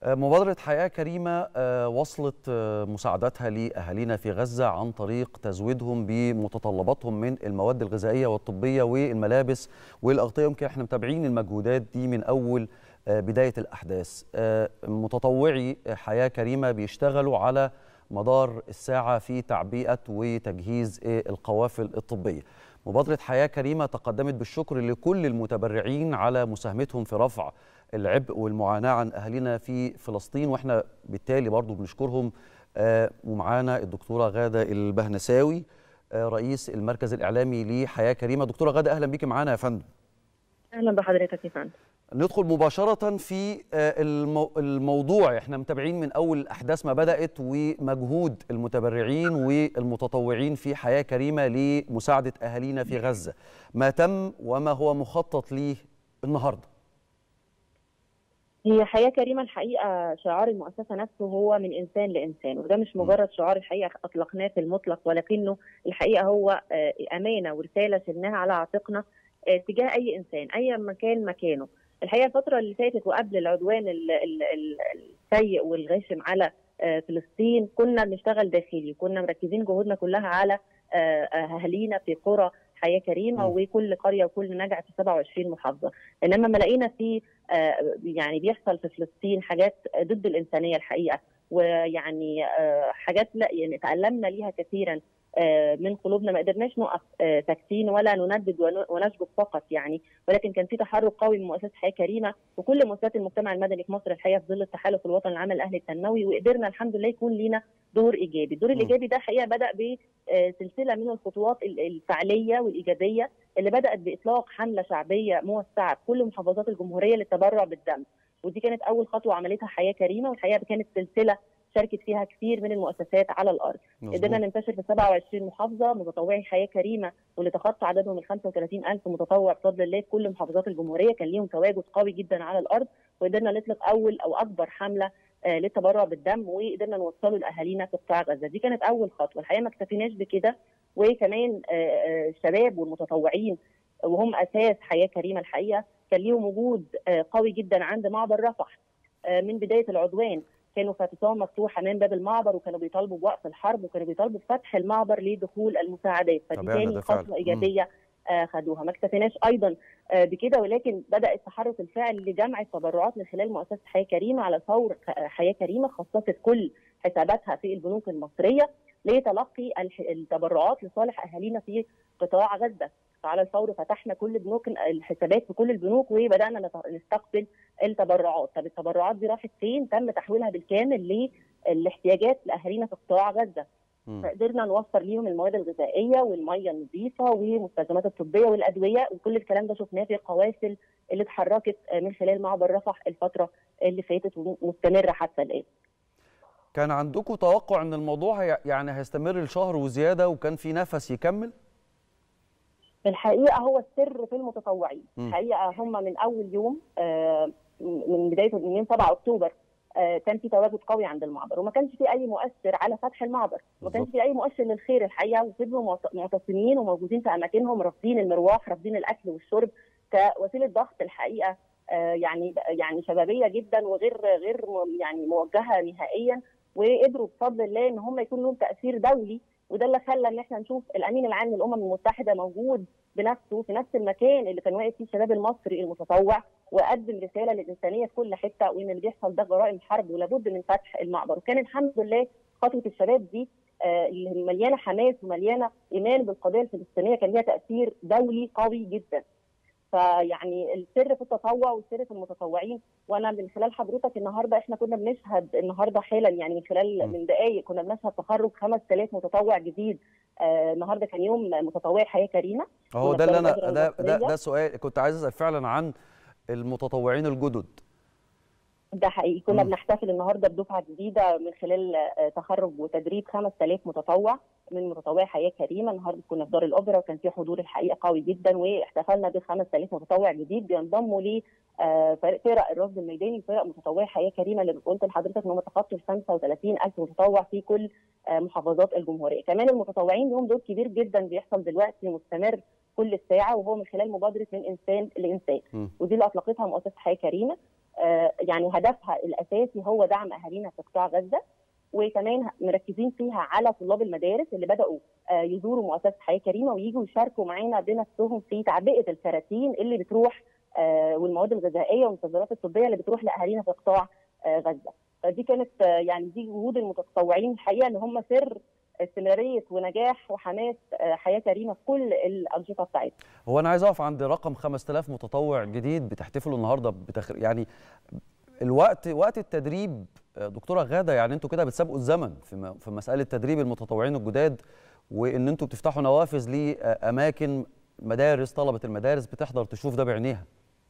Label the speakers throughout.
Speaker 1: مبادرة حياة كريمة وصلت مساعدتها لأهالينا في غزة عن طريق تزويدهم بمتطلباتهم من المواد الغذائية والطبية والملابس والأغطية يمكن احنا متابعين المجهودات دي من أول بداية الأحداث متطوعي حياة كريمة بيشتغلوا على مدار الساعة في تعبئة وتجهيز القوافل الطبية مبادرة حياة كريمة تقدمت بالشكر لكل المتبرعين على مساهمتهم في رفع العبء والمعاناة عن أهلنا في فلسطين وإحنا بالتالي برضو بنشكرهم آه ومعانا الدكتورة غادة البهنساوي آه رئيس المركز الإعلامي لحياة كريمة دكتورة غادة أهلا بيك معانا يا فندم
Speaker 2: أهلا بحضرتك يا فندم
Speaker 1: ندخل مباشرة في المو... الموضوع احنا متابعين من أول الأحداث ما بدأت ومجهود المتبرعين والمتطوعين في حياة كريمة لمساعدة أهالينا في غزة ما تم وما هو مخطط ليه النهارده
Speaker 2: هي حياة كريمة الحقيقة شعار المؤسسة نفسه هو من إنسان لإنسان وده مش مجرد شعار الحقيقة أطلقناه في المطلق ولكنه الحقيقة هو أمانة ورسالة شلناها على عاتقنا تجاه أي إنسان أي مكان مكانه الحقيقة الفترة اللي فاتت وقبل العدوان السيء والغاشم على فلسطين كنا بنشتغل داخلي كنا مركزين جهودنا كلها على أهالينا في قرى حياه كريمه م. وكل قريه وكل نجع في 27 محافظه انما ما لقينا في آه يعني بيحصل في فلسطين حاجات ضد الانسانيه الحقيقه ويعني آه حاجات لا يعني تالمنا ليها كثيرا آه من قلوبنا ما قدرناش نقف ساكتين ولا نندد ونشجب فقط يعني ولكن كان في تحرك قوي من مؤسسه حياه كريمه وكل مؤسسات المجتمع المدني في مصر الحقيقه في ظل التحالف الوطني العام الاهلي التنموي وقدرنا الحمد لله يكون لينا دور ايجابي، الدور الايجابي ده حقيقه بدا بسلسله من الخطوات الفعليه والايجابيه اللي بدات باطلاق حمله شعبيه موسعه في كل محافظات الجمهوريه للتبرع بالدم، ودي كانت اول خطوه عملتها حياه كريمه والحقيقه كانت سلسله شاركت فيها كثير من المؤسسات على الارض قدرنا ننتشر في 27 محافظه متطوعي حياه كريمه واللي تخطى عددهم ال 35000 متطوع بفضل الله في كل محافظات الجمهوريه كان ليهم تواجد قوي جدا على الارض وقدرنا نطلق اول او اكبر حمله آه للتبرع بالدم وقدرنا نوصله لاهالينا في قطاع غزه دي كانت اول خطوه الحقيقه ما اكتفيناش بكده وكمان آه الشباب والمتطوعين وهم اساس حياه كريمه الحقيقه كان ليهم وجود آه قوي جدا عند معبر رفح من بدايه العدوان كانوا في اعتصام مفتوح امام باب المعبر وكانوا بيطالبوا بوقف الحرب وكانوا بيطالبوا بفتح المعبر لدخول المساعدات فدي تاني خطوه ايجابيه آه خدوها ما اكتفيناش ايضا آه بكده ولكن بدا التحرك الفاعل لجمع التبرعات من خلال مؤسسه حياه كريمه على فور حياه كريمه خصصت كل حساباتها في البنوك المصريه لتلقي التبرعات لصالح اهالينا في قطاع غزه فعلى الفور فتحنا كل بنوك الحسابات في كل البنوك وبدانا نستقبل التبرعات طب التبرعات دي راحت فين تم تحويلها بالكامل للاحتياجات لاهالينا في قطاع غزه فقدرنا نوفر ليهم المواد الغذائيه والميه النظيفه والمستلزمات الطبيه والادويه وكل الكلام ده شفناه في القوافل اللي اتحركت من خلال معبر رفح الفتره اللي فاتت ومستمره حتى الان.
Speaker 1: كان عندكم توقع ان الموضوع يعني هيستمر لشهر وزياده وكان في نفس يكمل؟
Speaker 2: الحقيقه هو السر في المتطوعين، الحقيقه هم من اول يوم من بدايه من 7 اكتوبر كان في تواجد قوي عند المعبر وما كانش في اي مؤثر على فتح المعبر ما كانش في اي مؤثر للخير الحقيقه وفضلوا معتصمين وموجودين في اماكنهم رافضين المروح رافضين الاكل والشرب كوسيله ضغط الحقيقه يعني يعني شبابيه جدا وغير غير يعني موجهه نهائيا وقدروا بفضل الله ان هم يكون لهم تاثير دولي وده اللي خلى ان احنا نشوف الامين العام للامم المتحده موجود بنفسه في نفس المكان اللي كان واقف فيه الشباب المصري المتطوع وقدم رساله للانسانيه في كل حته وان اللي بيحصل ده جرائم حرب ولابد من فتح المعبر وكان الحمد لله خطوه الشباب دي اللي مليانه حماس ومليانه ايمان بالقضيه الفلسطينيه كان ليها تاثير دولي قوي جدا فيعني السر في التطوع والسر في المتطوعين وانا من خلال حضرتك النهارده احنا كنا بنشهد النهارده حالا يعني من خلال من دقائق كنا بنشهد تخرج 5000 متطوع جديد آه النهارده كان يوم متطوعي حياه كريمه
Speaker 1: هو ده اللي انا ده ده, ده سؤال كنت عايز اسال فعلا عن المتطوعين الجدد
Speaker 2: ده حقيقي كنا م. بنحتفل النهارده بدفعه جديده من خلال تخرج وتدريب 5000 متطوع من متطوعي حياه كريمه النهارده كنا في دار الاوبرا وكان في حضور الحقيقه قوي جدا واحتفلنا ب 5000 متطوع جديد بينضموا ل فرق الرصد الميداني وفرق متطوعي حياه كريمه اللي قلت لحضرتك ان هم تخطوا 35000 متطوع في كل محافظات الجمهوريه كمان المتطوعين لهم دور كبير جدا بيحصل دلوقتي مستمر كل ساعه وهو من خلال مبادره من انسان لانسان
Speaker 1: م.
Speaker 2: ودي اللي اطلقتها مؤسسه حياه كريمه آه، يعني هدفها الاساسي هو دعم اهالينا في قطاع غزه وكمان مركزين فيها على طلاب المدارس اللي بداوا آه، يزوروا مؤسسه حياه كريمه ويجوا يشاركوا معانا بنفسهم في تعبئه الكراتين اللي بتروح آه، والمواد الغذائيه والمستلزمات الطبيه اللي بتروح لاهالينا في قطاع آه، غزه فدي كانت آه، يعني دي جهود المتطوعين الحقيقه اللي هم سر استمراريه ونجاح وحماس آه، حياه كريمه في كل الانشطه بتاعتها
Speaker 1: هو انا عايز اقف عند رقم 5000 متطوع جديد بتحتفلوا النهارده بتخ... يعني الوقت وقت التدريب آه، دكتوره غاده يعني انتوا كده بتسابقوا الزمن في م- في مساله تدريب المتطوعين الجداد وان انتوا بتفتحوا نوافذ لاماكن مدارس طلبه المدارس بتحضر تشوف ده بعينيها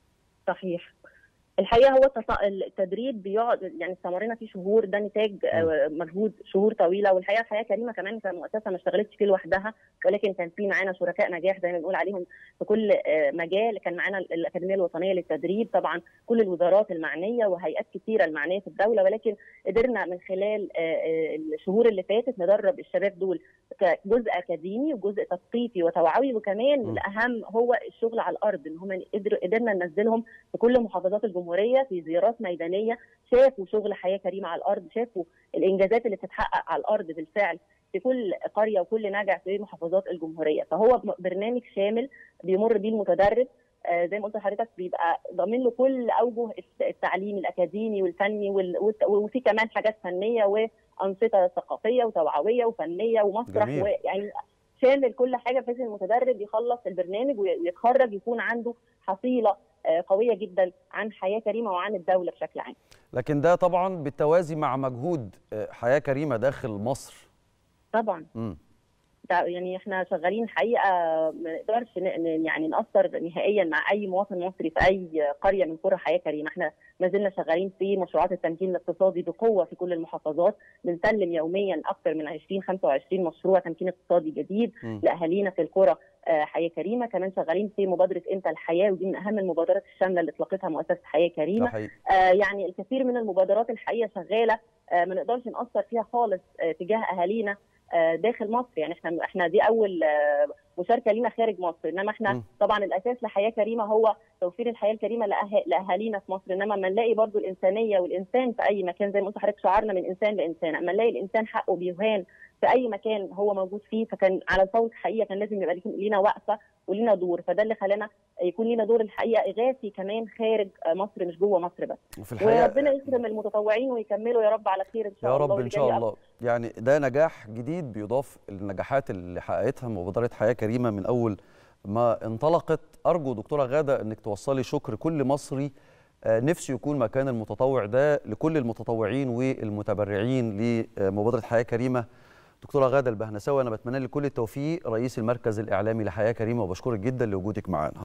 Speaker 2: صحيح الحقيقه هو التص- التدريب بيقعد يعني استمرينا فيه شهور ده نتاج آه، مجهود شهور طويله والحقيقه حياه كريمه كمان كمؤسسه ما اشتغلتش فيه لوحدها ولكن كان في معانا شركاء نجاح زي ما بنقول عليهم في كل آه، مجال كان معانا الاكاديميه الوطنيه للتدريب طبعا كل الوزارات المعنيه وهيئات كثيره المعنيه في الدوله ولكن قدرنا من خلال آه، آه، الشهور اللي فاتت ندرب الشباب دول كجزء اكاديمي وجزء تثقيفي وتوعوي وكمان
Speaker 1: م.
Speaker 2: الاهم هو الشغل على الارض ان هم قدروا قدرنا ننزلهم في كل محافظات الجمهوريه في زيارات ميدانيه شافوا شغل حياه كريمه على الارض شافوا الانجازات اللي بتتحقق على الارض بالفعل في كل قريه وكل نجع في محافظات الجمهوريه فهو م- برنامج شامل بيمر بيه المتدرب آه، زي ما قلت لحضرتك بيبقى ضامن له كل اوجه الت- التعليم الاكاديمي والفني وال- والت- وفي كمان حاجات فنيه وانشطه ثقافيه وتوعويه وفنيه ومسرح
Speaker 1: جميل.
Speaker 2: ويعني شامل كل حاجه بحيث إن المتدرب يخلص البرنامج وي- ويتخرج يكون عنده حصيله آه، قويه جدا عن حياه كريمه وعن الدوله بشكل عام.
Speaker 1: لكن ده طبعا بالتوازي مع مجهود آه، حياه كريمه داخل مصر
Speaker 2: طبعا
Speaker 1: مم.
Speaker 2: ده يعني احنا شغالين حقيقه ما نقدرش ن- ن- يعني ناثر نهائيا مع اي مواطن مصري في اي قريه من قرى حياه كريمه، احنا ما زلنا شغالين في مشروعات التمكين الاقتصادي بقوه في كل المحافظات، بنسلم يوميا اكثر من 20 25 مشروع تمكين اقتصادي جديد
Speaker 1: مم.
Speaker 2: لاهالينا في القرى آه، حياه كريمه، كمان شغالين في مبادره انت الحياه ودي من اهم المبادرات الشامله اللي اطلقتها مؤسسه حياه
Speaker 1: ده
Speaker 2: كريمه.
Speaker 1: حقيقي
Speaker 2: آه، يعني الكثير من المبادرات الحقيقه شغاله آه، ما نقدرش ناثر فيها خالص آه، تجاه اهالينا آه، داخل مصر يعني احنا احنا دي اول آه، مشاركه لينا خارج مصر انما احنا
Speaker 1: م.
Speaker 2: طبعا الاساس لحياه كريمه هو توفير الحياه الكريمه لأه- لاهالينا في مصر انما لما نلاقي برضو الانسانيه والانسان في اي مكان زي ما قلت لحضرتك شعارنا من انسان لانسان اما نلاقي الانسان حقه بيهان في اي مكان هو موجود فيه فكان على الفور الحقيقه كان لازم يبقى لينا وقفه ولينا دور فده اللي خلانا يكون لينا دور الحقيقه اغاثي كمان خارج مصر مش جوه مصر بس
Speaker 1: وفي الحقيقه
Speaker 2: وربنا يكرم المتطوعين ويكملوا يا رب على خير ان شاء
Speaker 1: يا
Speaker 2: الله
Speaker 1: رب ان
Speaker 2: واللي
Speaker 1: شاء
Speaker 2: جاي
Speaker 1: الله يعني ده نجاح جديد بيضاف للنجاحات اللي حققتها مبادره حياه كريمه من اول ما انطلقت ارجو دكتوره غاده انك توصلي شكر كل مصري آه، نفسه يكون مكان المتطوع ده لكل المتطوعين والمتبرعين لمبادره حياه كريمه دكتوره غاده البهنساوي انا بتمنى لك كل التوفيق رئيس المركز الاعلامي لحياه كريمه وبشكرك جدا لوجودك معانا